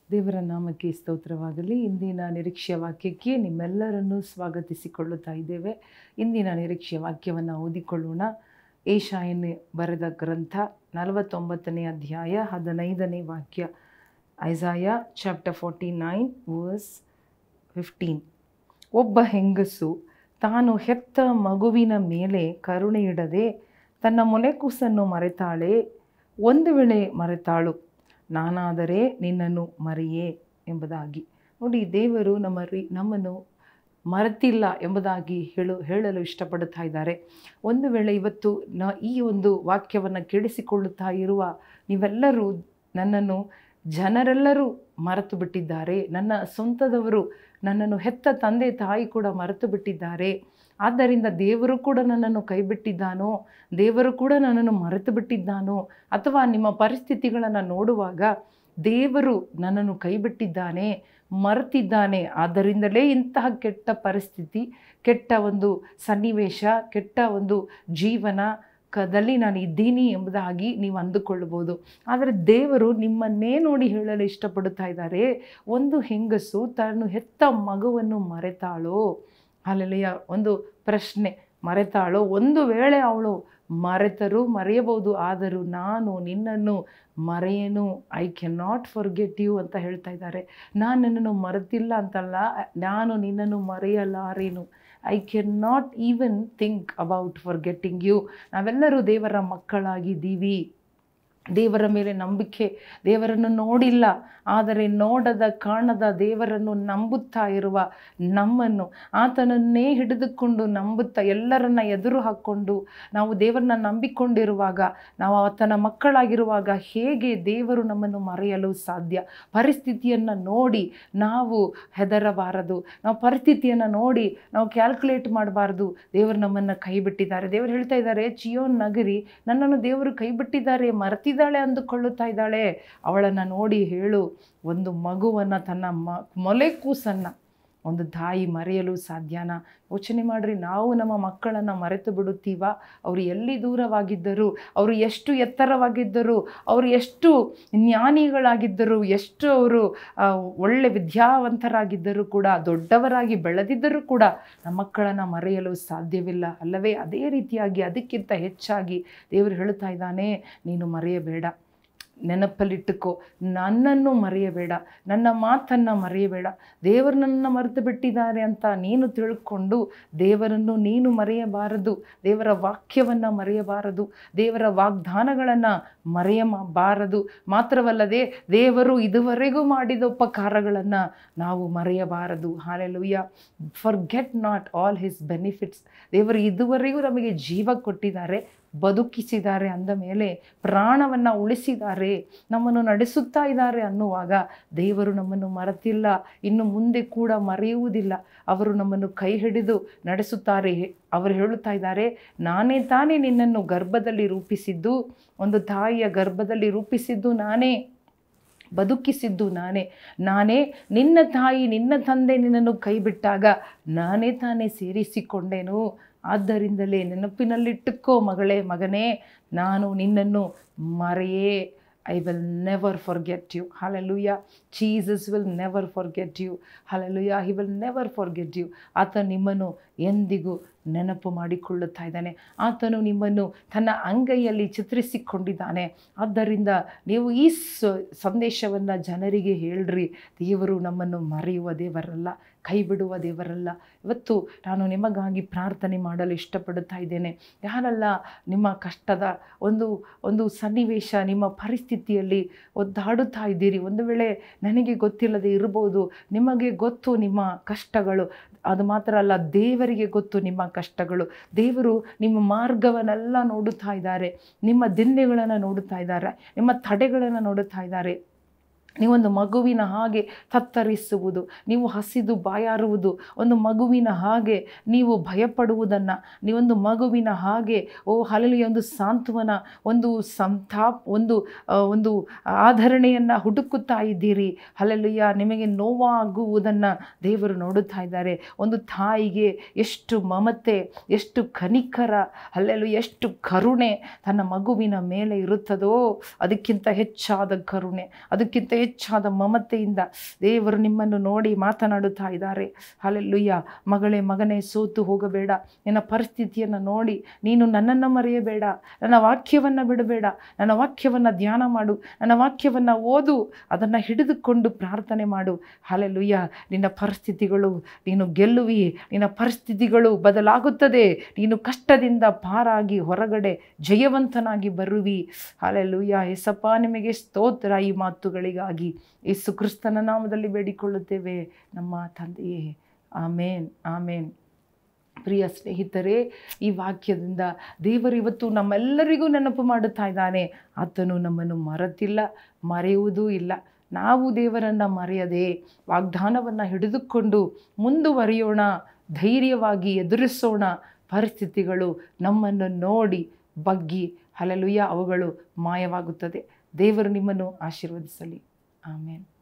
ದೇವರ ನಾಮಕ್ಕೆ ಸ್ತೋತ್ರವಾಗಲಿ ಇಂದಿನ ನಿರೀಕ್ಷೆಯ ವಾಕ್ಯಕ್ಕೆ ನಿಮ್ಮೆಲ್ಲರನ್ನೂ ಸ್ವಾಗತಿಸಿಕೊಳ್ಳುತ್ತಾ ಇದ್ದೇವೆ ಇಂದಿನ ನಿರೀಕ್ಷೆಯ ವಾಕ್ಯವನ್ನು ಓದಿಕೊಳ್ಳೋಣ ಏಷಾಯನ್ ಬರೆದ ಗ್ರಂಥ ನಲವತ್ತೊಂಬತ್ತನೇ ಅಧ್ಯಾಯ ಹದಿನೈದನೇ ವಾಕ್ಯ Isaiah chapter forty nine verse fifteen ಒಬ್ಬ ಹೆಂಗಸು ತಾನು ಹೆತ್ತ ಮಗುವಿನ ಮೇಲೆ ಕರುಣೆ ಇಡದೆ ತನ್ನ ಮೊಲೆಕೂಸನ್ನು ಮರೆತಾಳೆ ಒಂದು ವೇಳೆ ಮರೆತಾಳು ನಾನಾದರೆ ನಿನ್ನನ್ನು ಮರೆಯೇ ಎಂಬುದಾಗಿ ನೋಡಿ ದೇವರು ನಮ್ಮ ರೀ ನಮ್ಮನ್ನು ಮರೆತಿಲ್ಲ ಎಂಬುದಾಗಿ ಹೇಳು ಹೇಳಲು ಇಷ್ಟಪಡುತ್ತಾ ಇದ್ದಾರೆ ಒಂದು ವೇಳೆ ಇವತ್ತು ನ ಈ ಒಂದು ವಾಕ್ಯವನ್ನು ಕೇಳಿಸಿಕೊಳ್ಳುತ್ತಾ ಇರುವ ನೀವೆಲ್ಲರೂ ನನ್ನನ್ನು ಜನರೆಲ್ಲರೂ ಮರೆತು ಬಿಟ್ಟಿದ್ದಾರೆ ನನ್ನ ಸ್ವಂತದವರು ನನ್ನನ್ನು ಹೆತ್ತ ತಂದೆ ತಾಯಿ ಕೂಡ ಮರೆತು ಬಿಟ್ಟಿದ್ದಾರೆ ಆದ್ದರಿಂದ ದೇವರು ಕೂಡ ನನ್ನನ್ನು ಕೈಬಿಟ್ಟಿದ್ದಾನೋ ದೇವರು ಕೂಡ ನನ್ನನ್ನು ಮರೆತು ಬಿಟ್ಟಿದ್ದಾನೋ ಅಥವಾ ನಿಮ್ಮ ಪರಿಸ್ಥಿತಿಗಳನ್ನು ನೋಡುವಾಗ ದೇವರು ನನ್ನನ್ನು ಕೈಬಿಟ್ಟಿದ್ದಾನೆ ಮರೆತಿದ್ದಾನೆ ಆದ್ದರಿಂದಲೇ ಇಂತಹ ಕೆಟ್ಟ ಪರಿಸ್ಥಿತಿ ಕೆಟ್ಟ ಒಂದು ಸನ್ನಿವೇಶ ಕೆಟ್ಟ ಒಂದು ಜೀವನ ಕದಲ್ಲಿ ನಾನು ಇದ್ದೀನಿ ಎಂಬುದಾಗಿ ನೀವು ಅಂದುಕೊಳ್ಳಬಹುದು ಆದರೆ ದೇವರು ನಿಮ್ಮನ್ನೇ ನೋಡಿ ಹೇಳಲು ಇಷ್ಟಪಡುತ್ತಾ ಇದ್ದಾರೆ ಒಂದು ಹೆಂಗಸು ತಾನು ಹೆತ್ತ ಮಗುವನ್ನು ಮರೆತಾಳೋ ಅಲ್ಲೆಲ್ಲ ಒಂದು ಪ್ರಶ್ನೆ ಮರೆತಾಳೋ ಒಂದು ವೇಳೆ ಅವಳು ಮರೆತರೂ ಮರೆಯಬಹುದು ಆದರೂ ನಾನು ನಿನ್ನನ್ನು ಮರೆಯೇನು I can not forget you ಅಂತ ಹೇಳ್ತಾ ಇದ್ದಾರೆ ನಾನು ನಿನ್ನನ್ನು ಮರೆತಿಲ್ಲ ಅಂತಲ್ಲ ನಾನು ನಿನ್ನನ್ನು ಮರೆಯಲಾರೇನು I can not even think about forgetting you ನಾವೆಲ್ಲರೂ ದೇವರ ಮಕ್ಕಳಾಗಿದ್ದೀವಿ ದೇವರ ಮೇಲೆ ನಂಬಿಕೆ ದೇವರನ್ನು ನೋಡಿಲ್ಲ ಆದರೆ ನೋಡದ ಕಾಣದ ದೇವರನ್ನು ನಂಬುತ್ತಾ ಇರುವ ನಮ್ಮನ್ನು ಆತನನ್ನೇ ಹಿಡಿದುಕೊಂಡು ನಂಬುತ್ತಾ ಎಲ್ಲರನ್ನ ಎದುರು ಹಾಕ್ಕೊಂಡು ನಾವು ದೇವರನ್ನ ನಂಬಿಕೊಂಡಿರುವಾಗ ನಾವು ಆತನ ಮಕ್ಕಳಾಗಿರುವಾಗ ಹೇಗೆ ದೇವರು ನಮ್ಮನ್ನು ಮರೆಯಲು ಸಾಧ್ಯ ಪರಿಸ್ಥಿತಿಯನ್ನು ನೋಡಿ ನಾವು ಹೆದರಬಾರದು ನಾವು ಪರಿಸ್ಥಿತಿಯನ್ನು ನೋಡಿ ನಾವು ಕ್ಯಾಲ್ಕುಲೇಟ್ ಮಾಡಬಾರ್ದು ದೇವರು ನಮ್ಮನ್ನು ಕೈ ಬಿಟ್ಟಿದ್ದಾರೆ ದೇವರು ಹೇಳ್ತಾ ಇದ್ದಾರೆ ಚಿಯೋನ್ ನಗರಿ ನನ್ನನ್ನು ದೇವರು ಕೈ ಬಿಟ್ಟಿದ್ದಾರೆ ಮರೆತಿದ್ದಾಳೆ ಅಂದುಕೊಳ್ಳುತ್ತಾ ಇದ್ದಾಳೆ ಅವಳನ್ನು ನೋಡಿ ಹೇಳು ಒಂದು ಮಗುವನ್ನು ತನ್ನ ಮ ಮೊಲೆ ಕೂಸನ್ನು ಒಂದು ತಾಯಿ ಮರೆಯಲು ಸಾಧ್ಯನಾ ಯೋಚನೆ ಮಾಡಿರಿ ನಾವು ನಮ್ಮ ಮಕ್ಕಳನ್ನು ಮರೆತು ಬಿಡುತ್ತೀವ ಅವರು ಎಲ್ಲಿ ದೂರವಾಗಿದ್ದರು ಅವರು ಎಷ್ಟು ಎತ್ತರವಾಗಿದ್ದರು ಅವರು ಎಷ್ಟು ಜ್ಞಾನಿಗಳಾಗಿದ್ದರು ಎಷ್ಟು ಅವರು ಒಳ್ಳೆ ವಿದ್ಯಾವಂತರಾಗಿದ್ದರೂ ಕೂಡ ದೊಡ್ಡವರಾಗಿ ಬೆಳೆದಿದ್ದರೂ ಕೂಡ ನಮ್ಮ ಮಕ್ಕಳನ್ನು ಮರೆಯಲು ಸಾಧ್ಯವಿಲ್ಲ ಅಲ್ಲವೇ ಅದೇ ರೀತಿಯಾಗಿ ಅದಕ್ಕಿಂತ ಹೆಚ್ಚಾಗಿ ದೇವರು ಹೇಳ್ತಾ ಇದ್ದಾನೆ ನೀನು ಮರೆಯಬೇಡ ನೆನಪಲ್ಲಿಟ್ಟುಕೋ ನನ್ನನ್ನು ಮರೆಯಬೇಡ ನನ್ನ ಮಾತನ್ನು ಮರೆಯಬೇಡ ದೇವರು ನನ್ನ ಮರೆತು ಬಿಟ್ಟಿದ್ದಾರೆ ಅಂತ ನೀನು ತಿಳ್ಕೊಂಡು ದೇವರನ್ನು ನೀನು ಮರೆಯಬಾರದು ದೇವರ ವಾಕ್ಯವನ್ನು ಮರೆಯಬಾರದು ದೇವರ ವಾಗ್ದಾನಗಳನ್ನು ಮರೆಯಬಾರದು ಮಾತ್ರವಲ್ಲದೆ ದೇವರು ಇದುವರೆಗೂ ಮಾಡಿದ ಉಪಕಾರಗಳನ್ನು ನಾವು ಮರೆಯಬಾರದು hallelujah forget not all his benefits ದೇವರು ಇದುವರೆಗೂ ನಮಗೆ ಜೀವ ಕೊಟ್ಟಿದ್ದಾರೆ ಬದುಕಿಸಿದ್ದಾರೆ ಅಂದ ಮೇಲೆ ಪ್ರಾಣವನ್ನು ಉಳಿಸಿದ್ದಾರೆ ನಮ್ಮನ್ನು ನಡೆಸುತ್ತಾ ಇದ್ದಾರೆ ಅನ್ನುವಾಗ ದೇವರು ನಮ್ಮನ್ನು ಮರೆತಿಲ್ಲ ಇನ್ನು ಮುಂದೆ ಕೂಡ ಮರೆಯುವುದಿಲ್ಲ ಅವರು ನಮ್ಮನ್ನು ಕೈ ಹಿಡಿದು ನಡೆಸುತ್ತಾರೆ ಅವರು ಹೇಳುತ್ತಾ ಇದ್ದಾರೆ ನಾನೇ ತಾನೇ ನಿನ್ನನ್ನು ಗರ್ಭದಲ್ಲಿ ರೂಪಿಸಿದ್ದು ಒಂದು ತಾಯಿಯ ಗರ್ಭದಲ್ಲಿ ರೂಪಿಸಿದ್ದು ನಾನೇ ಬದುಕಿಸಿದ್ದು ನಾನೇ ನಾನೇ ನಿನ್ನ ತಾಯಿ ನಿನ್ನ ತಂದೆ ನಿನ್ನನ್ನು ಕೈ ಬಿಟ್ಟಾಗ ನಾನೇ ತಾನೇ ಸೇರಿಸಿಕೊಂಡೆನು ಆದ್ದರಿಂದಲೇ ನೆನಪಿನಲ್ಲಿಟ್ಟುಕೋ ಮಗಳೇ ಮಗನೇ ನಾನು ನಿನ್ನನ್ನು ಮರೆಯೇ I will never forget you hallelujah Jesus will never forget you hallelujah he will never forget you ಆತ ನಿಮ್ಮನ್ನು ಎಂದಿಗೂ ನೆನಪು ಮಾಡಿಕೊಳ್ಳುತ್ತಾ ಇದ್ದಾನೆ ಆತನು ನಿಮ್ಮನ್ನು ತನ್ನ ಅಂಗೈಯಲ್ಲಿ ಚಿತ್ರಿಸಿಕೊಂಡಿದ್ದಾನೆ ಆದ್ದರಿಂದ ನೀವು ಈ ಸಂದೇಶವನ್ನು ಜನರಿಗೆ ಹೇಳ್ರಿ ದೇವರು ನಮ್ಮನ್ನು ಮರೆಯುವ ದೇವರಲ್ಲ ಕೈ ಬಿಡುವ ದೇವರಲ್ಲ ಇವತ್ತು ನಾನು ನಿಮಗಾಗಿ ಪ್ರಾರ್ಥನೆ ಮಾಡಲು ಇಷ್ಟಪಡುತ್ತಾ ಇದ್ದೇನೆ ಯಾರೆಲ್ಲ ನಿಮ್ಮ ಕಷ್ಟದ ಒಂದು ಒಂದು ಸನ್ನಿವೇಶ ನಿಮ್ಮ ಪರಿಸ್ಥಿತಿಯಲ್ಲಿ ಒದ್ದಾಡುತ್ತಾ ಇದ್ದೀರಿ ಒಂದು ವೇಳೆ ನನಗೆ ಗೊತ್ತಿಲ್ಲದೆ ಇರ್ಬೋದು ನಿಮಗೆ ಗೊತ್ತು ನಿಮ್ಮ ಕಷ್ಟಗಳು ಅದು ಮಾತ್ರ ಅಲ್ಲ ದೇವರಿಗೆ ಗೊತ್ತು ನಿಮ್ಮ ಕಷ್ಟಗಳು ದೇವರು ನಿಮ್ಮ ಮಾರ್ಗವನ್ನೆಲ್ಲ ನೋಡುತ್ತಾ ಇದ್ದಾರೆ ನಿಮ್ಮ ದಿನ್ನೆಗಳನ್ನು ನೋಡುತ್ತಾ ಇದ್ದಾರೆ ನಿಮ್ಮ ತಡೆಗಳನ್ನು ನೋಡುತ್ತಾ ಇದ್ದಾರೆ ನೀವೊಂದು ಮಗುವಿನ ಹಾಗೆ ತತ್ತರಿಸುವುದು ನೀವು ಹಸಿದು ಬಾಯಾರುವುದು ಒಂದು ಮಗುವಿನ ಹಾಗೆ ನೀವು ಭಯಪಡುವುದನ್ನು ನೀವೊಂದು ಮಗುವಿನ ಹಾಗೆ ಓ ಹಲಲಿ ಒಂದು ಸಾಂತ್ವನ ಒಂದು ಸಂತಾಪ್ ಒಂದು ಒಂದು ಆಧರಣೆಯನ್ನು ಹುಡುಕುತ್ತಾ ಇದ್ದೀರಿ ಹಲಲಿಯ ನಿಮಗೆ ನೋವಾಗುವುದನ್ನು ದೇವರು ನೋಡುತ್ತಾ ಇದ್ದಾರೆ ಒಂದು ತಾಯಿಗೆ ಎಷ್ಟು ಮಮತೆ ಎಷ್ಟು ಕನಿಕರ ಅಲ್ಲೆಲ್ಲೂ ಎಷ್ಟು ಕರುಣೆ ತನ್ನ ಮಗುವಿನ ಮೇಲೆ ಇರುತ್ತದೋ ಅದಕ್ಕಿಂತ ಹೆಚ್ಚಾದ ಕರುಣೆ ಅದಕ್ಕಿಂತ ಹೆಚ್ಚಾದ ಮಮತೆಯಿಂದ ದೇವರು ನಿಮ್ಮನ್ನು ನೋಡಿ ಮಾತನಾಡುತ್ತಾ ಇದ್ದಾರೆ ಹಾಲೆಲ್ಲುಯ್ಯ ಮಗಳೇ ಮಗನೇ ಸೋತು ಹೋಗಬೇಡ ನಿನ್ನ ಪರಿಸ್ಥಿತಿಯನ್ನು ನೋಡಿ ನೀನು ನನ್ನನ್ನು ಮರೆಯಬೇಡ ನನ್ನ ವಾಕ್ಯವನ್ನು ಬಿಡಬೇಡ ನನ್ನ ವಾಕ್ಯವನ್ನು ಧ್ಯಾನ ಮಾಡು ನನ್ನ ವಾಕ್ಯವನ್ನು ಓದು ಅದನ್ನು ಹಿಡಿದುಕೊಂಡು ಪ್ರಾರ್ಥನೆ ಮಾಡು ಹಾಲೆಲ್ಲುಯ್ಯ ನಿನ್ನ ಪರಿಸ್ಥಿತಿಗಳು ನೀನು ಗೆಲ್ಲುವಿ ನಿನ್ನ ಪರಿಸ್ಥಿತಿಗಳು ಬದಲಾಗುತ್ತದೆ ನೀನು ಕಷ್ಟದಿಂದ ಪಾರಾಗಿ ಹೊರಗಡೆ ಜಯವಂತನಾಗಿ ಬರುವಿ ಹಾಲೆಲ್ಲುಯ್ಯ ಎಸಪ್ಪ ನಿಮಗೆ ಸ್ತೋತ್ರ ಈ ಮಾತುಗಳಿಗಾಗಿ ಯೇಸು ಕ್ರಿಸ್ತನ ನಾಮದಲ್ಲಿ ಬೇಡಿಕೊಳ್ಳುತ್ತೇವೆ ನಮ್ಮ ತಂದೆಯೇ ಆಮೇನ್ ಆಮೇನ್ ಪ್ರಿಯ ಸ್ನೇಹಿತರೇ ಈ ವಾಕ್ಯದಿಂದ ದೇವರು ಇವತ್ತು ನಮ್ಮೆಲ್ಲರಿಗೂ ನೆನಪು ಮಾಡುತ್ತಾ ಇದ್ದಾನೆ ಆತನು ನಮ್ಮನ್ನು ಮರೆತಿಲ್ಲ ಮರೆಯುವುದೂ ಇಲ್ಲ ನಾವು ದೇವರನ್ನು ಮರೆಯದೆ ವಾಗ್ದಾನವನ್ನು ಹಿಡಿದುಕೊಂಡು ಮುಂದುವರಿಯೋಣ ಧೈರ್ಯವಾಗಿ ಎದುರಿಸೋಣ ಪರಿಸ್ಥಿತಿಗಳು ನಮ್ಮನ್ನು ನೋಡಿ ಬಗ್ಗಿ ಹಲಲುಯ್ಯ ಅವುಗಳು ಮಾಯವಾಗುತ್ತದೆ ದೇವರು ನಿಮ್ಮನ್ನು ಆಶೀರ್ವದಿಸಲಿ ಆಮೇಲೆ